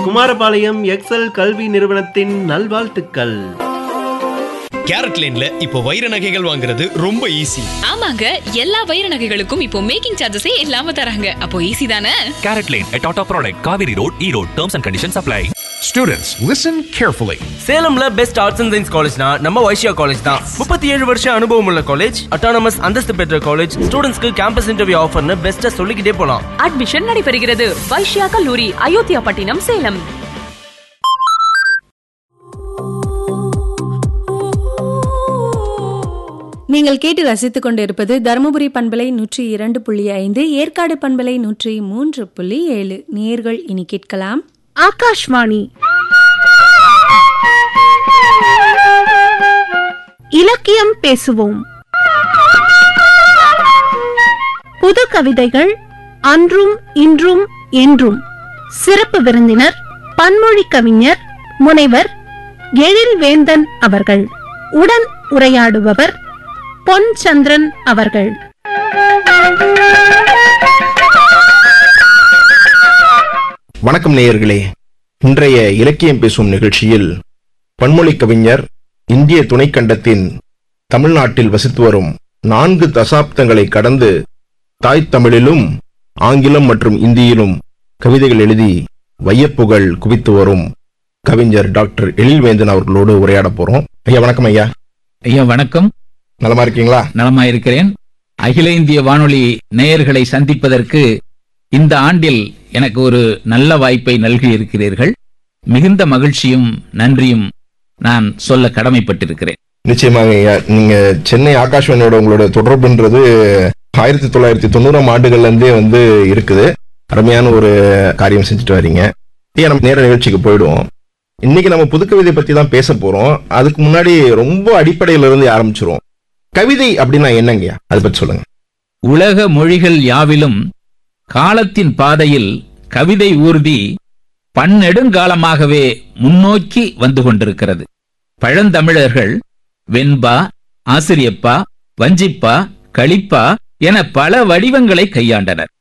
Kumarapalayam XL கல்வி நிறுவனத்தின் நல்வாழ்த்துக்கள் கேரட் லேன்ல இப்போ வைர நகைகள் வாங்குறது ரொம்ப ஈஸி ஆமாங்க எல்லா வைர நகைகளுக்கும் இப்போ மேக்கிங் சார்ஜஸே இல்லாம தராங்க அப்போ ஈஸி தானே Carrot Lane, a Tata product, Kaveri Road, Erode. Terms and conditions apply. Students, listen carefully. சேலம்ல பெஸ்ட் ஆர்ட்ஸ் அண்ட் சயின்ஸ் காலேஜ்னா நம்ம வைஷ்யா காலேஜ் தான் முப்பத்தி ஏழு வருஷம் அனுபவம் உள்ள காலேஜ் அட்டானமஸ் அந்தஸ்து பெற்ற காலேஜ் ஸ்டூடெண்ட்ஸ்க்கு கேம்பஸ் இன்டர்வியூ ஆஃபர்னு பெஸ்ட்டா சொல்லிக்கிட்டே போலாம் அட்மிஷன் நடைபெறுகிறது வைஷ்யா கல்லூரி அயோத்தியா பட்டினம் சேலம் நீங்கள் கேட்டு ரசித்துக் கொண்டிருப்பது தருமபுரி பண்பலை நூற்றி இரண்டு புள்ளி ஐந்து ஏற்காடு பண்பலை நூற்றி மூன்று புள்ளி ஏழு நேர்கள் இனி கேட்கலாம் ஆகாஷ்வாணி இலக்கியம் பேசுவோம் புது கவிதைகள் அன்றும் இன்றும் என்றும் சிறப்பு விருந்தினர் பன்மொழி கவிஞர் முனைவர் எழில் வேந்தன் அவர்கள் உடன் உரையாடுபவர் பொன் சந்திரன் அவர்கள் வணக்கம் நேயர்களே இன்றைய இலக்கியம் பேசும் நிகழ்ச்சியில் பன்மொழி கவிஞர் இந்திய துணைக்கண்டத்தின் தமிழ்நாட்டில் வசித்து வரும் நான்கு தசாப்தங்களை கடந்து தாய்த் தமிழிலும் ஆங்கிலம் மற்றும் இந்தியிலும் கவிதைகள் எழுதி வையப்புகழ் குவித்து வரும் கவிஞர் டாக்டர் எழில்வேந்தன் அவர்களோடு உரையாட போறோம் ஐயா வணக்கம் ஐயா ஐயா வணக்கம் நலமா இருக்கீங்களா நலமா இருக்கிறேன் அகில இந்திய வானொலி நேயர்களை சந்திப்பதற்கு இந்த ஆண்டில் எனக்கு ஒரு நல்ல வாய்ப்பை நல்கி இருக்கிறீர்கள் மிகுந்த மகிழ்ச்சியும் நன்றியும் நான் சொல்ல கடமைப்பட்டிருக்கிறேன் நிச்சயமாக ஐயா நீங்க சென்னை ஆகாஷ்வாணியோட உங்களோட தொடர்புன்றது ஆயிரத்தி தொள்ளாயிரத்தி தொண்ணூறாம் ஆண்டுகள்ல இருந்தே வந்து இருக்குது அருமையான ஒரு காரியம் செஞ்சுட்டு வர்றீங்க ஐயா நம்ம நேர நிகழ்ச்சிக்கு போயிடுவோம் இன்னைக்கு நம்ம புதுக்கவிதை பத்தி தான் பேச போறோம் அதுக்கு முன்னாடி ரொம்ப அடிப்படையில இருந்து ஆரம்பிச்சிருவோம் கவிதை அப்படின்னா என்னங்கய்யா அதை பத்தி சொல்லுங்க உலக மொழிகள் யாவிலும் காலத்தின் பாதையில் கவிதை ஊர்தி பன்னெடுங்காலமாகவே முன்னோக்கி வந்து கொண்டிருக்கிறது பழந்தமிழர்கள் வெண்பா ஆசிரியப்பா வஞ்சிப்பா களிப்பா என பல வடிவங்களை கையாண்டனர்